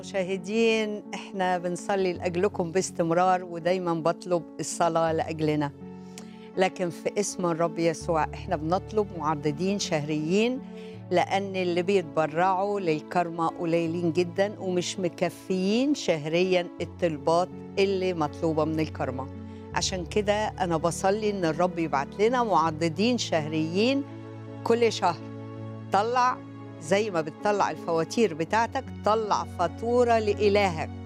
مشاهدين احنا بنصلي لاجلكم باستمرار ودايما بطلب الصلاه لاجلنا لكن في اسم الرب يسوع احنا بنطلب معددين شهريين لان اللي بيتبرعوا للكرمة قليلين جدا ومش مكفيين شهريا الطلبات اللي مطلوبه من الكرمة عشان كده انا بصلي ان الرب يبعت لنا معددين شهريين كل شهر طلع زي ما بتطلع الفواتير بتاعتك طلع فاتوره لالهك